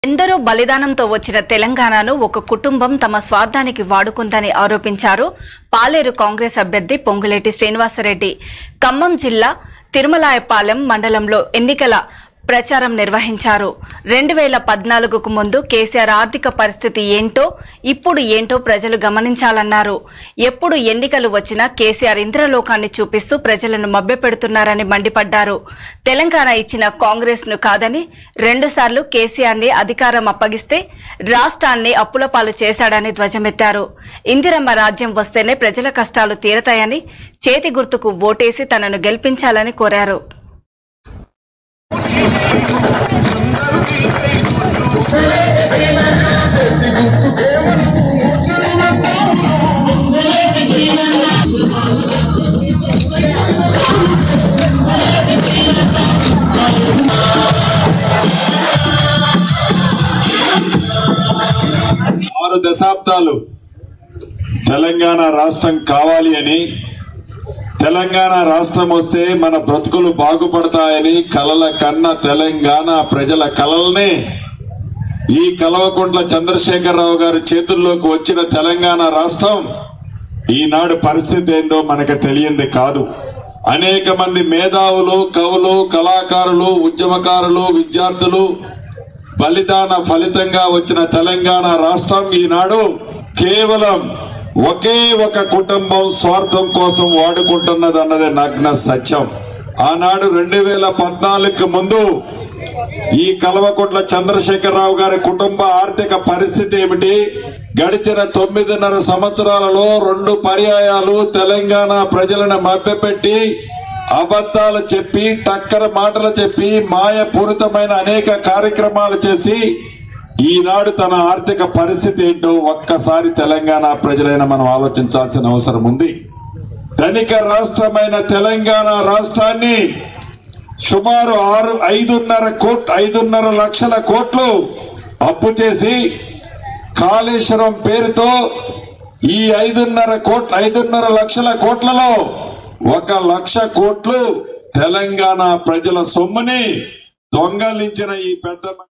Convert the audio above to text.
ఎందరో బలిదానంతో వచ్చిన తెలంగాణను ఒక కుటుంబం తమ స్వార్థానికి వాడుకుందని ఆరోపించారు పాలేరు కాంగ్రెస్ అభ్యర్థి పొంగులేటి శ్రీనివాసరెడ్డి ఖమ్మం జిల్లా తిరుమలాయపాలెం మండలంలో ఎన్నికల ప్రచారం నిర్వహించారు రెండు వేల పద్నాలుగుకు ముందు కేసీఆర్ ఆర్థిక పరిస్థితి ఏంటో ఇప్పుడు ఏంటో ప్రజలు గమనించాలన్నారు ఎప్పుడు ఎన్నికలు వచ్చినా కేసీఆర్ ఇంద్రలోకాన్ని చూపిస్తూ ప్రజలను మభ్యపెడుతున్నారని మండిపడ్డారు తెలంగాణ ఇచ్చిన కాంగ్రెస్ ను కాదని రెండుసార్లు కేసీఆర్ ని అధికారం అప్పగిస్తే రాష్ట్రాన్ని అప్పుల పాలు చేశాడని ధ్వజమెత్తారు ఇందిరమ్మ రాజ్యం వస్తేనే ప్రజల కష్టాలు తీరతాయని చేతి గుర్తుకు ఓటేసి తనను గెలిపించాలని కోరారు ఆరు దశాబ్దాలు తెలంగాణ రాష్ట్రం కావాలి అని తెలంగాణ రాష్ట్రం వస్తే మన బ్రతుకులు బాగుపడతాయని కలల కన్న తెలంగాణ ప్రజల కలల్ని ఈ కలవకుంట్ల చంద్రశేఖరరావు గారి చేతుల్లోకి వచ్చిన తెలంగాణ రాష్ట్రం ఈనాడు పరిస్థితి ఏందో మనకు తెలియంది కాదు అనేక మంది మేధావులు కవులు కళాకారులు ఉద్యమకారులు విద్యార్థులు బలిదాన ఫలితంగా వచ్చిన తెలంగాణ రాష్ట్రం ఈనాడు కేవలం ఒకే ఒక కుటుంబం స్వార్థం కోసం వాడుకుంటున్నది అన్నది నగ్న సత్యం ఆనాడు రెండు వేల పద్నాలుగుకి ముందు ఈ కల్వకుంట్ల చంద్రశేఖరరావు గారి కుటుంబ ఆర్థిక పరిస్థితి ఏమిటి గడిచిన తొమ్మిదిన్నర సంవత్సరాలలో రెండు పర్యాయాలు తెలంగాణ ప్రజలను మభ్యపెట్టి అబద్ధాలు చెప్పి టక్కర మాటలు చెప్పి మాయపూరితమైన అనేక కార్యక్రమాలు చేసి ఈనాడు తన ఆర్థిక పరిస్థితి ఏంటో ఒక్కసారి తెలంగాణ ప్రజలైన మనం ఆలోచించాల్సిన అవసరం ఉంది ధనిక రాష్ట్రమైన తెలంగాణ రాష్ట్రాన్ని సుమారు ఆరు ఐదున్నర కోట్ ఐదున్నర లక్షల కోట్లు అప్పు చేసి కాళేశ్వరం పేరుతో ఈ ఐదున్నర కోట్ ఐదున్నర లక్షల కోట్లలో ఒక లక్ష కోట్లు తెలంగాణ ప్రజల సొమ్ముని దొంగలించిన ఈ పెద్ద